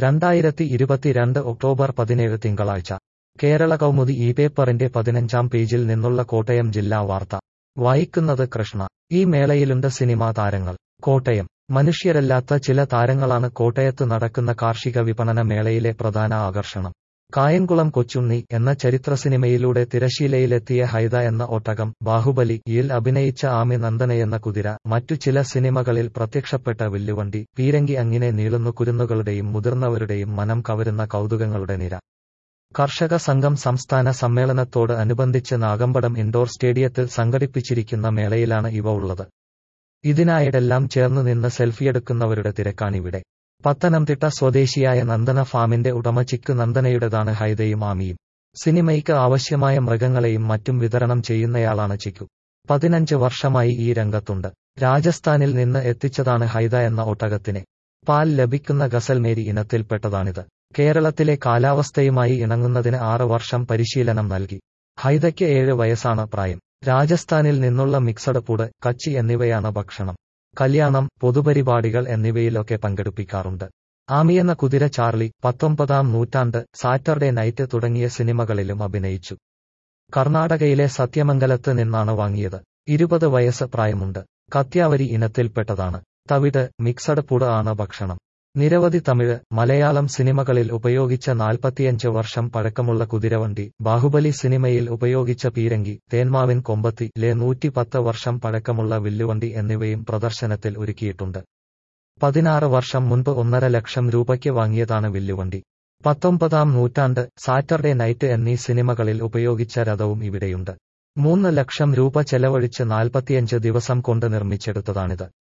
രണ്ടായിരത്തി ഇരുപത്തിരണ്ട് ഒക്ടോബർ പതിനേഴ് തിങ്കളാഴ്ച കേരള കൗമുദി ഈ പേപ്പറിന്റെ പതിനഞ്ചാം പേജിൽ നിന്നുള്ള കോട്ടയം ജില്ലാ വാർത്ത വായിക്കുന്നത് കൃഷ്ണ ഈ മേളയിലുണ്ട് സിനിമാ താരങ്ങൾ കോട്ടയം മനുഷ്യരല്ലാത്ത ചില താരങ്ങളാണ് കോട്ടയത്ത് നടക്കുന്ന കാർഷിക വിപണന മേളയിലെ പ്രധാന ആകർഷണം കായംകുളം കൊച്ചുണ്ണി എന്ന ചരിത്ര സിനിമയിലൂടെ തിരശീലയിലെത്തിയ ഹൈദ എന്ന ഒട്ടകം ബാഹുബലി യിൽ അഭിനയിച്ച ആമി നന്ദനയെന്ന കുതിര മറ്റു ചില സിനിമകളിൽ പ്രത്യക്ഷപ്പെട്ട വില്ലുവണ്ടി പീരങ്കി അങ്ങിനെ നീളുന്നു കുരുന്നുകളുടെയും മുതിർന്നവരുടെയും മനം കവരുന്ന കൗതുകങ്ങളുടെ നിര കർഷക സംഘം സംസ്ഥാന സമ്മേളനത്തോട് അനുബന്ധിച്ച് നാഗമ്പടം ഇൻഡോർ സ്റ്റേഡിയത്തിൽ സംഘടിപ്പിച്ചിരിക്കുന്ന മേളയിലാണ് ഇവ ഉള്ളത് ഇതിനായിടെല്ലാം ചേർന്നു നിന്ന് സെൽഫിയെടുക്കുന്നവരുടെ തിരക്കാണിവിടെ പത്തനംതിട്ട സ്വദേശിയായ നന്ദന ഫാമിന്റെ ഉടമ ചിക്ക് നന്ദനയുടേതാണ് ഹൈദയും ആമിയും സിനിമയ്ക്ക് ആവശ്യമായ മൃഗങ്ങളെയും മറ്റും വിതരണം ചെയ്യുന്നയാളാണ് ചിക്കു പതിനഞ്ച് വർഷമായി ഈ രംഗത്തുണ്ട് രാജസ്ഥാനിൽ നിന്ന് എത്തിച്ചതാണ് ഹൈദ എന്ന ഒട്ടകത്തിനെ പാൽ ലഭിക്കുന്ന ഗസൽമേരി ഇനത്തിൽപ്പെട്ടതാണിത് കേരളത്തിലെ കാലാവസ്ഥയുമായി ഇണങ്ങുന്നതിന് ആറ് വർഷം പരിശീലനം നൽകി ഹൈദയ്ക്ക് ഏഴ് വയസ്സാണ് പ്രായം രാജസ്ഥാനിൽ നിന്നുള്ള മിക്സഡ് പുഡ് കച്ചി എന്നിവയാണ് ഭക്ഷണം കല്യാണം പൊതുപരിപാടികൾ എന്നിവയിലൊക്കെ പങ്കെടുപ്പിക്കാറുണ്ട് ആമിയെന്ന കുതിര ചാർലി പത്തൊമ്പതാം നൂറ്റാണ്ട് സാറ്റർഡേ നൈറ്റ് തുടങ്ങിയ സിനിമകളിലും അഭിനയിച്ചു കർണാടകയിലെ സത്യമംഗലത്ത് നിന്നാണ് വാങ്ങിയത് ഇരുപത് വയസ്സ് പ്രായമുണ്ട് കത്യാവരി ഇനത്തിൽപ്പെട്ടതാണ് തവിട് മിക്സഡ് പുഡ് ആണ് ഭക്ഷണം നിരവധി തമിഴ് മലയാളം സിനിമകളിൽ ഉപയോഗിച്ച നാൽപ്പത്തിയഞ്ച് വർഷം പഴക്കമുള്ള കുതിരവണ്ടി ബാഹുബലി സിനിമയിൽ ഉപയോഗിച്ച പീരങ്കി തേന്മാവിൻ കൊമ്പത്തി ലെ നൂറ്റിപ്പത്ത് വർഷം പഴക്കമുള്ള വില്ലുവണ്ടി എന്നിവയും പ്രദർശനത്തിൽ ഒരുക്കിയിട്ടുണ്ട് പതിനാറ് വർഷം മുൻപ് ഒന്നര ലക്ഷം രൂപയ്ക്ക് വാങ്ങിയതാണ് വില്ലുവണ്ടി പത്തൊമ്പതാം നൂറ്റാണ്ട് സാറ്റർഡേ നൈറ്റ് എന്നീ സിനിമകളിൽ ഉപയോഗിച്ച രഥവും ഇവിടെയുണ്ട് മൂന്ന് ലക്ഷം രൂപ ചെലവഴിച്ച് നാൽപ്പത്തിയഞ്ച് ദിവസം കൊണ്ട് നിർമ്മിച്ചെടുത്തതാണിത്